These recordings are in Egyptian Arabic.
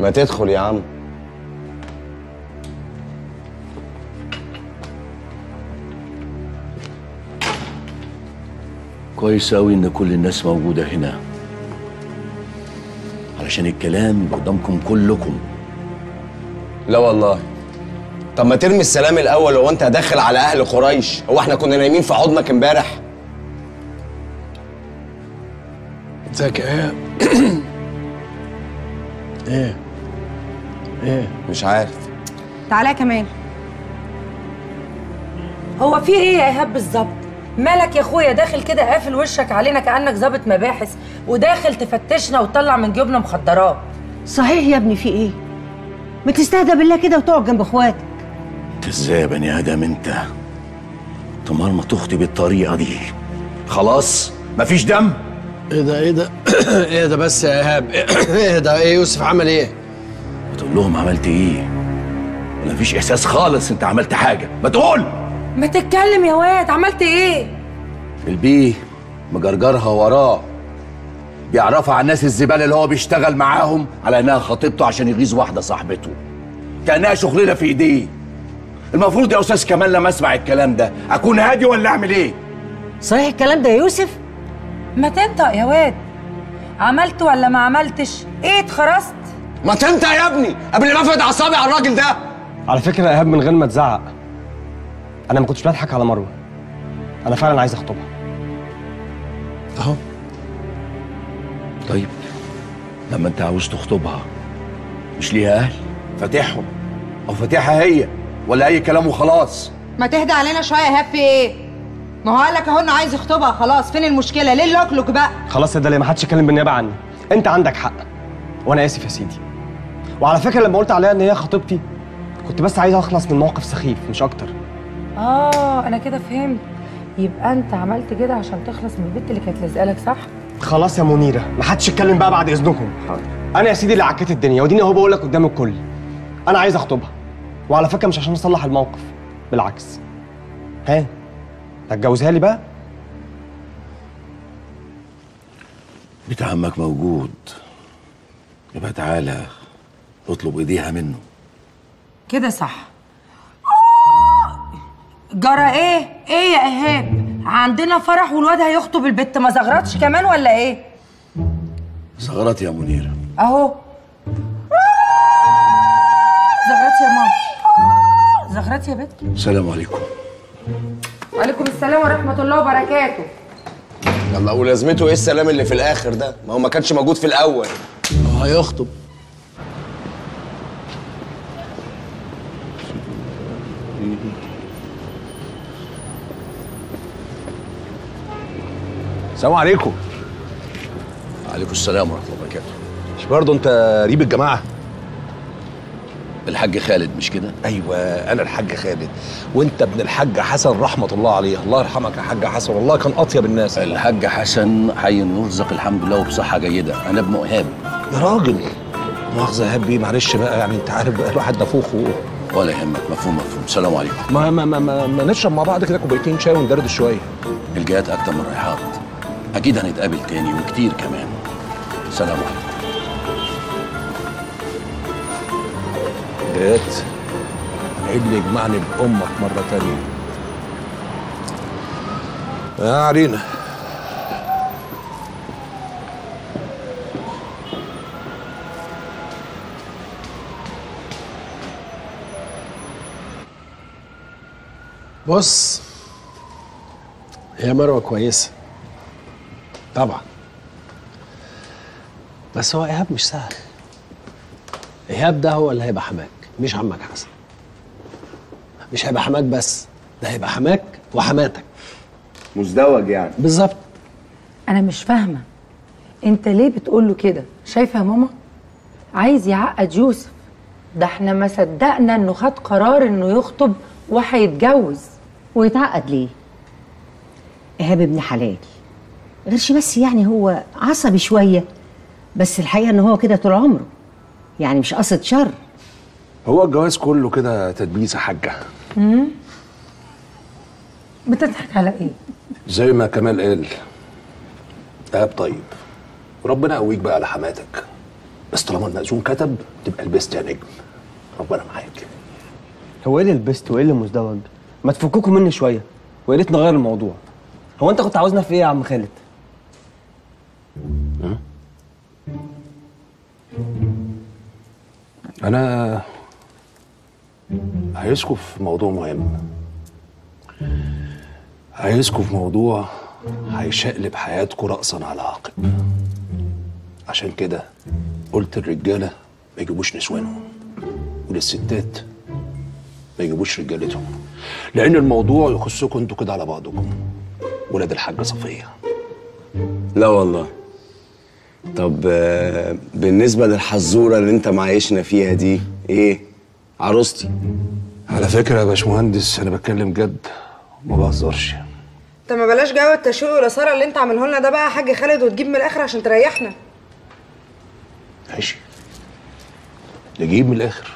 ما تدخل يا عم كويس أوي إن كل الناس موجودة هنا علشان الكلام يبقى قدامكم كلكم لا والله طب ما ترمي السلام الاول هو انت داخل على اهل قريش هو احنا كنا نايمين في حضنك امبارح ازيك يا ايهاب ايه ايه مش عارف تعالى كمان هو في ايه يا ايهاب بالظبط مالك يا اخويا داخل كده قافل وشك علينا كانك ظابط مباحث وداخل تفتشنا وتطلع من جيوبنا مخدرات صحيح يا ابني في ايه ما تستهدى بالله كده وتقعد جنب اخواتك انت ازاي يا بني ادم انت تمر ما تخطي بالطريقه دي خلاص مفيش دم ايه ده ايه ده ايه ده بس يا ايهاب ايه ده ايه يوسف عمل ايه تقول لهم عملت ايه ولا مفيش احساس خالص انت عملت حاجه ما تقول ما تتكلم يا واد عملت ايه البيه مجرجرها وراه بيعرفها على الناس الزباله اللي هو بيشتغل معاهم على انها خطيبته عشان يغيظ واحده صاحبته كانها شغلنا في ايديه المفروض يا استاذ كمال لما اسمع الكلام ده اكون هادي ولا اعمل ايه صحيح الكلام ده يا يوسف ما تنطق يا واد عملت ولا ما عملتش ايه اتخرست ما تنطق يا ابني قبل ما افرد اعصابي على الراجل ده على فكرة يا إيهاب من غير ما تزعق أنا ما كنتش بضحك على مروة أنا فعلا عايز أخطبها اهو طيب لما انت عاوز تخطبها مش ليها اهل فاتحهم او فاتحها هي ولا اي كلام وخلاص ما تهدى علينا شويه يا ايهاب في ايه ما هو قال لك اهو انه عايز يخطبها خلاص فين المشكله ليه اللوكلوك بقى خلاص يا داليا ما حدش يتكلم بالنيابة عني أنت عندك حق وأنا آسف يا سيدي وعلى فكرة لما قلت عليها إن هي خطيبتي كنت بس عايز أخلص من موقف سخيف مش أكتر اه انا كده فهمت يبقى انت عملت كده عشان تخلص من البنت اللي كانت لازقالك صح خلاص يا منيرة ما حدش يتكلم بقى بعد إذنكم أنا يا سيدي اللي عكيت الدنيا وديني أهو بقول لك قدام الكل أنا عايز أخطبها وعلى فكرة مش عشان أصلح الموقف بالعكس ها هتجوزها لي بقى بيت عمك موجود يبقى تعالى اطلب ايديها منه كده صح جرى ايه ايه يا ايهاب عندنا فرح والواد هيخطب البت ما زغرتش كمان ولا ايه زغرت يا منيره اهو زغرت يا ماما زغرت يا بت السلام عليكم وعليكم السلام ورحمه الله وبركاته يلا ولازمته ايه السلام اللي في الاخر ده ما هو ما كانش موجود في الاول هو هيخطب السلام عليكم وعليكم السلام ورحمه الله وبركاته مش برضه انت قريب الجماعه الحاج خالد مش كده ايوه انا الحاج خالد وانت ابن الحاج حسن رحمه الله عليه الله يرحمك يا حاج حسن والله كان اطيب الناس الحاج حسن حي يرزق الحمد لله وبصحه جيده انا ابن ايهاب يا راجل مؤاخذه يا هبي معلش بقى يعني انت عارف بقى الواحد نفوخ و... ولا يهمك مفهوم مفهوم السلام عليكم ما ما ما, ما, ما نشرب مع بعض كده كوبايتين شاي وندردش شويه الجهات اكتر من رايحات اكيد هنتقابل تاني وكتير كمان سلام عليكم جات عيد لي يجمعني بامك مره تانية يا علينا بص هي مروه كويسه طبعا بس هو ايهاب مش سهل ايهاب ده هو اللي هيبقى حماك مش عمك حسن مش هيبقى حماك بس ده هيبقى حماك وحماتك مزدوج يعني بالظبط انا مش فاهمه انت ليه بتقول له كده شايفه يا ماما عايز يعقد يوسف ده احنا ما صدقنا انه خد قرار انه يخطب وهيتجوز ويتعقد ليه ايهاب ابن حلال غيرش بس يعني هو عصبي شويه بس الحقيقه ان هو كده طول عمره يعني مش قصد شر هو الجواز كله كده تدبيس يا حاجه بتضحك على ايه زي ما كمال قال ايهاب طيب وربنا يقويك بقى على حماتك بس طالما المأذون كتب تبقى لبست يا نجم ربنا معاك هو ايه اللي لبست وايه اللي مزدوج ما تفككوا مني شويه ويا ريت نغير الموضوع هو انت كنت عاوزنا في ايه يا عم خالد انا عايزكم في موضوع مهم عايزكم في موضوع هيشقلب حياتكم رأسا على عقب عشان كده قلت الرجالة ما يجيبوش نسوانهم وللستات ما يجيبوش رجالتهم لأن الموضوع يخصكم انتوا كده على بعضكم ولاد الحاجة صفية لا والله طب آه، بالنسبة للحزورة اللي انت معايشنا فيها دي ايه عروستي على فكرة يا باشمهندس أنا بتكلم جد ما بهزرش طب ما بلاش جو التشويق والاثاره اللي انت عامله لنا ده بقى يا حاج خالد وتجيب من الاخر عشان تريحنا ماشي نجيب من الاخر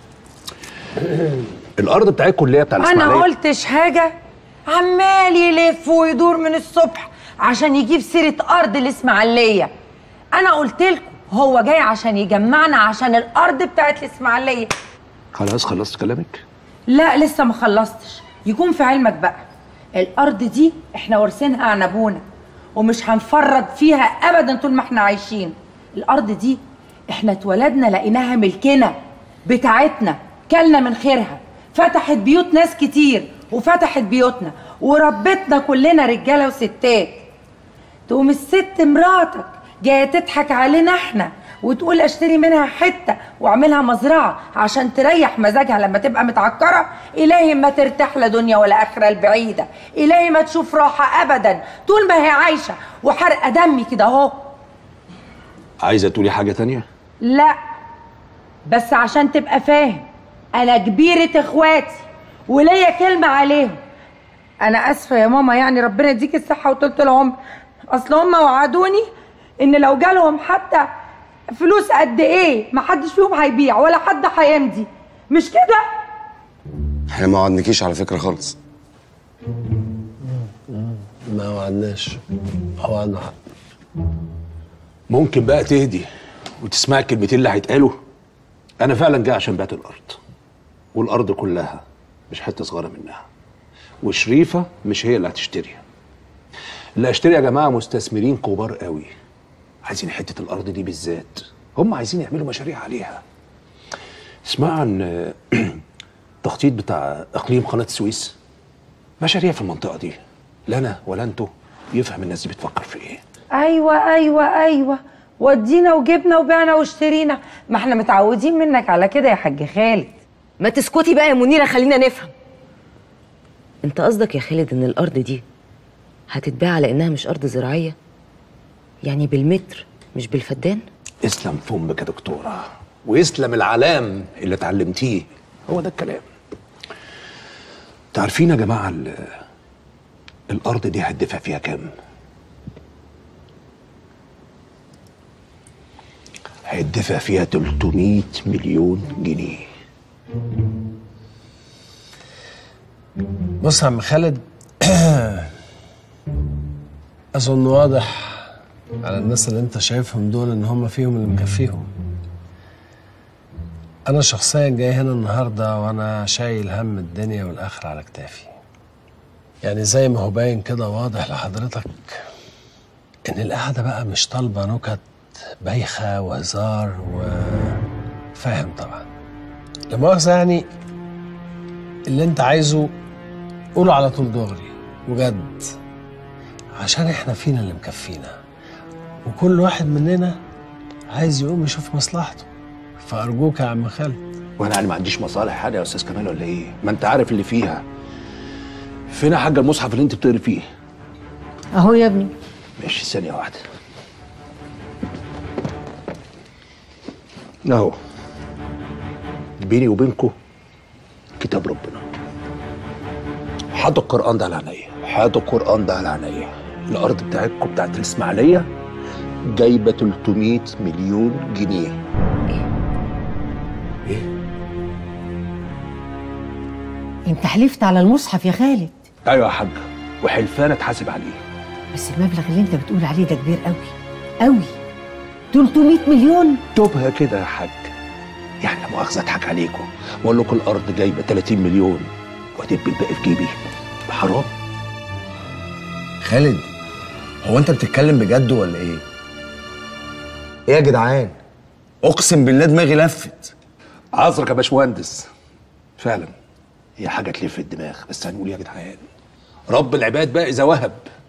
الارض بتاعتكم اللي هي بتاع انا الاسماعيليه قلتش حاجه عمال يلف ويدور من الصبح عشان يجيب سيره ارض الاسماعيليه انا قلت لكم هو جاي عشان يجمعنا عشان الارض بتاعت الاسماعيليه خلاص خلصت كلامك لا لسه ما خلصتش يكون في علمك بقى الارض دي احنا وارثينها عن ابونا ومش هنفرط فيها ابدا طول ما احنا عايشين الارض دي احنا اتولدنا لقيناها ملكنا بتاعتنا كلنا من خيرها فتحت بيوت ناس كتير وفتحت بيوتنا وربتنا كلنا رجاله وستات تقوم الست مراتك جايه تضحك علينا احنا وتقول اشتري منها حته واعملها مزرعه عشان تريح مزاجها لما تبقى متعكره الهي ما ترتاح لا دنيا ولا اخره البعيده الهي ما تشوف راحه ابدا طول ما هي عايشه وحرقه دمي كده اهو عايزه تقولي حاجه تانية لا بس عشان تبقى فاهم انا كبيره اخواتي وليا كلمه عليهم انا اسفه يا ماما يعني ربنا يديك الصحه وطولة العمر اصل هم وعدوني ان لو جالهم حتى فلوس قد ايه ما حدش فيهم هيبيع ولا حد هيمضي مش كده احنا ما وعدناكيش على فكرة خالص ما وعدناش وعدنا حق ممكن بقى تهدي وتسمعي الكلمتين اللي هيتقالوا انا فعلا جاي عشان بعت الارض والارض كلها مش حته صغيره منها وشريفه مش هي اللي هتشتري اللي هيشتري يا جماعه مستثمرين كبار قوي عايزين حته الارض دي بالذات هم عايزين يعملوا مشاريع عليها اسمع عن التخطيط بتاع اقليم قناه السويس مشاريع في المنطقه دي لا انا ولا انتوا يفهم الناس دي بتفكر في ايه ايوه ايوه ايوه ودينا وجبنا وبعنا واشترينا ما احنا متعودين منك على كده يا حاج خالد ما تسكتي بقى يا منيرة خلينا نفهم انت قصدك يا خالد ان الارض دي هتتباع على انها مش ارض زراعية يعني بالمتر مش بالفدان اسلم فمك يا دكتورة ويسلم العلام اللي اتعلمتيه هو ده الكلام تعرفين يا جماعة ال- الأرض دي هتدفع فيها كام؟ هيدفع فيها 300 مليون جنيه بص يا عم خالد اظن واضح على الناس اللي انت شايفهم دول ان هم فيهم اللي مكفيهم انا شخصيا جاي هنا النهارده وانا شايل هم الدنيا والاخره على كتافي يعني زي ما هو باين كده واضح لحضرتك ان القعده بقى مش طالبه نكت بايخه وهزار و فاهم طبعا لا مؤاخذه يعني اللي انت عايزه قوله على طول دغري وجد عشان احنا فينا اللي مكفينا وكل واحد مننا عايز يقوم يشوف مصلحته فارجوك يا عم خالد وانا يعني ما عنديش مصالح حاجه يا استاذ كمال ولا ايه؟ ما انت عارف اللي فيها فين يا حاجه المصحف اللي انت بتقري فيه؟ اهو يا ابني ماشي ثانية واحدة اهو بيني وبينكم كتاب ربنا حاطط القرآن ده على عينيا حاطط القرآن ده على عينيا الأرض بتاعتكم بتاعت الإسماعيلية جايبة 300 مليون جنيه انت حلفت على المصحف يا خالد أيوة يا حاج وحلفان اتحاسب عليه بس المبلغ اللي انت بتقول عليه ده كبير قوي قوي 300 مليون تبها كده يا حاج يعني لا مؤاخذه اضحك عليكم واقول لكم الارض جايبه 30 مليون وهتبقى الباقي في جيبي حرام خالد هو انت بتتكلم بجد ولا ايه؟ ايه يا جدعان؟ اقسم بالله دماغي لفت عذرك يا باشمهندس فعلا هي حاجه تلف الدماغ بس هنقول يا جدعان رب العباد بقى اذا وهب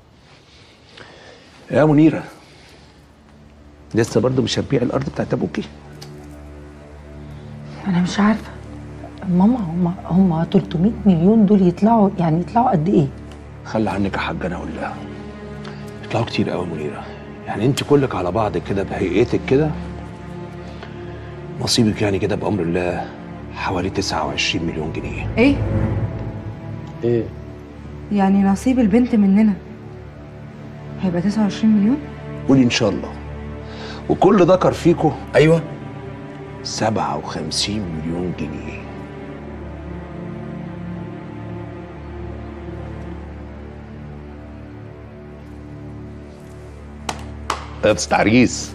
يا منيره لسه برضه مش هتبيع الارض بتاعت ابوكي انا مش عارفه ماما هم هم 300 مليون دول يطلعوا يعني يطلعوا قد ايه خلي عنك يا حاج انا اقول لها يطلعوا كتير قوي منيره يعني انت كلك على بعض كده بهيئتك كده نصيبك يعني كده بامر الله حوالي 29 مليون جنيه ايه ايه يعني نصيب البنت مننا هيبقى 29 مليون قولي ان شاء الله وكل ذكر فيكم ايوه 57 مليون جنيه ده تعريس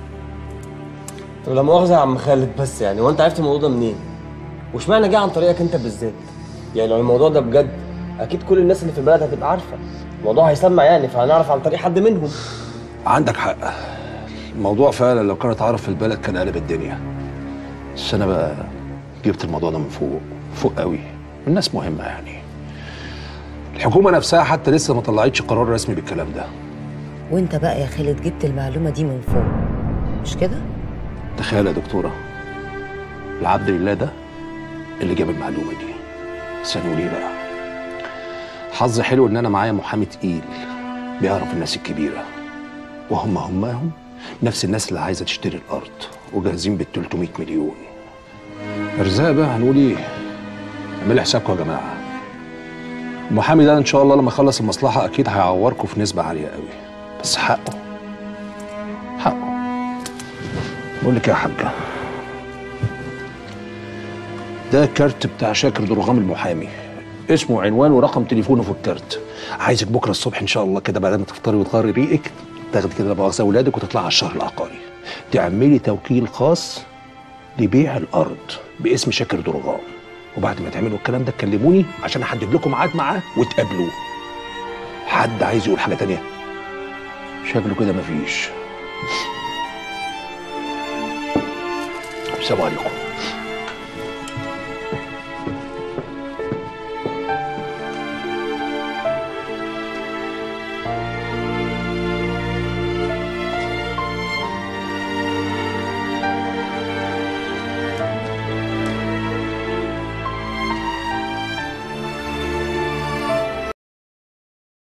طب لا مؤاخذة يا عم خالد بس يعني هو انت عرفت الموضوع ده منين؟ واشمعنى جه عن طريقك انت بالذات؟ يعني لو الموضوع ده بجد اكيد كل الناس اللي في البلد هتبقى عارفة الموضوع هيسمع يعني فهنعرف عن طريق حد منهم عندك حق الموضوع فعلا لو كان اتعرف في البلد كان قلب الدنيا بس انا بقى جبت الموضوع ده من فوق فوق قوي والناس مهمه يعني الحكومه نفسها حتى لسه ما طلعتش قرار رسمي بالكلام ده وانت بقى يا خالد جبت المعلومه دي من فوق مش كده تخيل يا دكتوره العبد لله ده اللي جاب المعلومه دي بس هنقول ايه بقى حظ حلو ان انا معايا محامي تقيل بيعرف الناس الكبيره وهم هماهم نفس الناس اللي عايزه تشتري الارض وجاهزين بال 300 مليون ارزاق بقى هنقول ايه اعملوا حسابكم يا جماعه المحامي ده ان شاء الله لما يخلص المصلحه اكيد هيعوركم في نسبه عاليه قوي بس حقه حقه بقول لك يا حاجه ده كارت بتاع شاكر درغام المحامي اسمه وعنوان ورقم تليفونه في الكارت عايزك بكره الصبح ان شاء الله كده بعد ما تفطري وتغيري ريقك تاخدي كده مؤاخذه اولادك وتطلعي على الشهر العقاري تعملي توكيل خاص لبيع الارض باسم شاكر درغام وبعد ما تعملوا الكلام ده تكلموني عشان احدد لكم ميعاد معاه وتقابلوه حد عايز يقول حاجه تانية شكله كده مفيش السلام عليكم